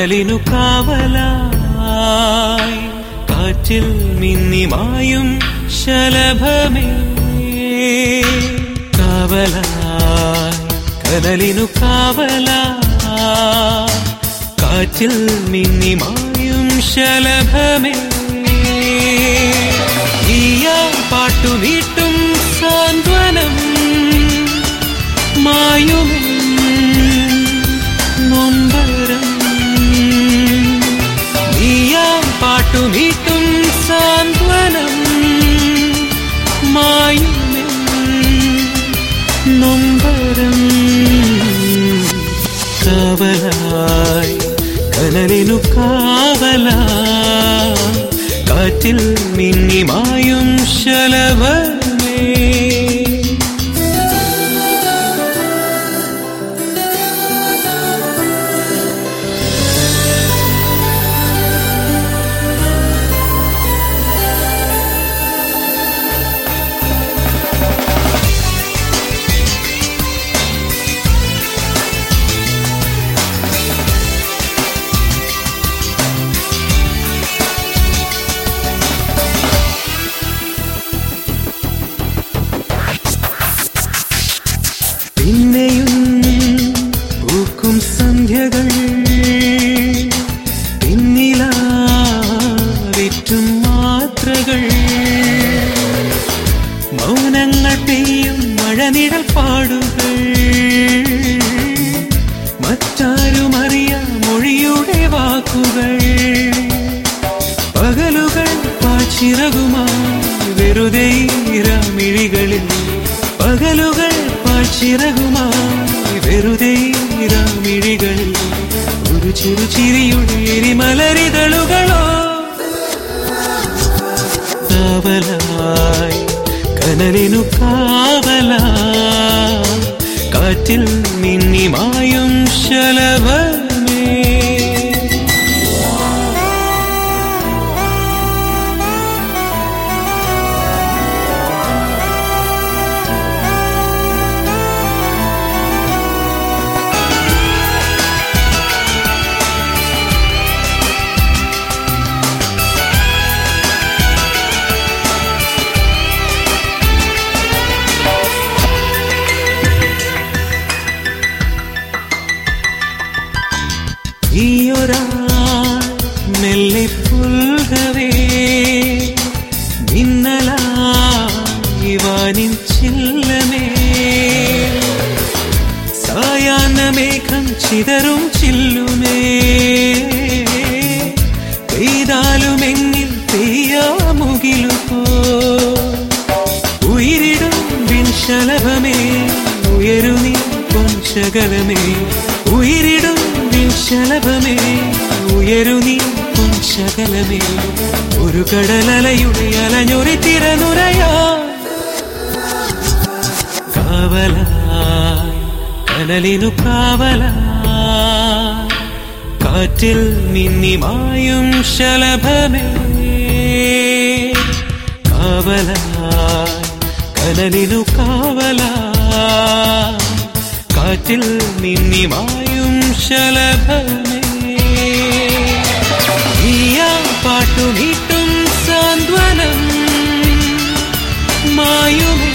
കനലിനു കാവലായി കാറ്റിൽ മിന്നിമായും ശലഭമേ കാവലായി കനലിനു കാവലായി കാറ്റിൽ മിന്നിമായും ശലഭമേ നീയാ പാട്ടു നീട്ടും സാന്ത്വനം മായുമേ നൊമ്പരം നീയാ പാട്ടു നീട്ടും സാന്ത്വനം മായുമേ നൊമ്പരം കാവലായി കനലിനു കാവലായി കാറ്റിൽ മിന്നിമായും ശലഭമേ പിന്നെയും പൂക്കും സന്ധ്യകൾ പിന്നിലാവിറ്റും മാത്രകൾ മൗനങ്ങൾ പെയ്യും മഴനിഴൽ പാടുകൾ മറ്റാരും അറിയാം മൊഴിയുടെ വാക്കുകൾ പകലുകൾ പാച്ചിറകുമായി വെറുതെ ഇരാമിഴികളിൽ പകലുകൾ പാച്ചിറകുമായി വെറുതെ ഇരാമിഴികളിൽ ഒരു ചെറു ചിരിയുടെ എരിമലരിതളുകളോ കാവലായി കനലിനു കാവലായി കാറ്റിൽ മിന്നിമായും ശലഭമേ ഈയൊരാ മെല്ലെ പുൽകവേ മിന്നലായി വാനിൻ ചില്ലമേ സായാഹ്ന മേഘം ചിതറും ചില്ലുമേ പെയ്താലുമെങ്ങിൽ പെയ്യാമുകിലു പോ ഉയരിടും വിൻശലഭമേ ഉയരു നീ പൊൻശകലമേ ഉയരിടും വിൻശലഭമേ ഉയരു നീ പൊൻശകലമേ ഒരു കടലലയുടെ അലഞ്ഞൊരു തിരനുരയാ കാവലായി കനലിനു കാവലായി കാറ്റിൽ മിന്നിമായും ശലഭമേ കാവലായി കനലിനു കാവലായി കാറ്റിൽ മിന്നിമായും ശലഭമേ നീയാ പാട്ടു നീട്ടും സാന്ത്വനം മായുമേ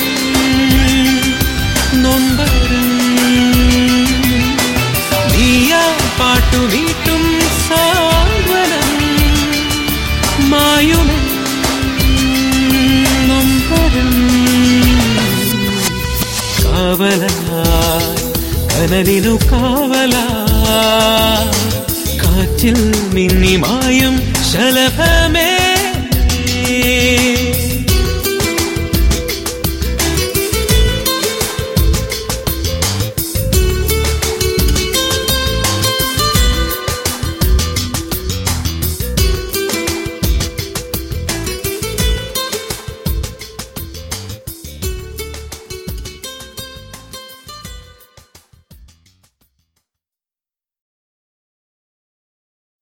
നൊമ്പരം നീയാ പാട്ടു നീട്ടും സാന്ത്വനം മായുമേ നൊമ്പരം കാവലായി കനലിനു കാവലായി കാറ്റിൽ മിന്നിമായും ശലഭമേ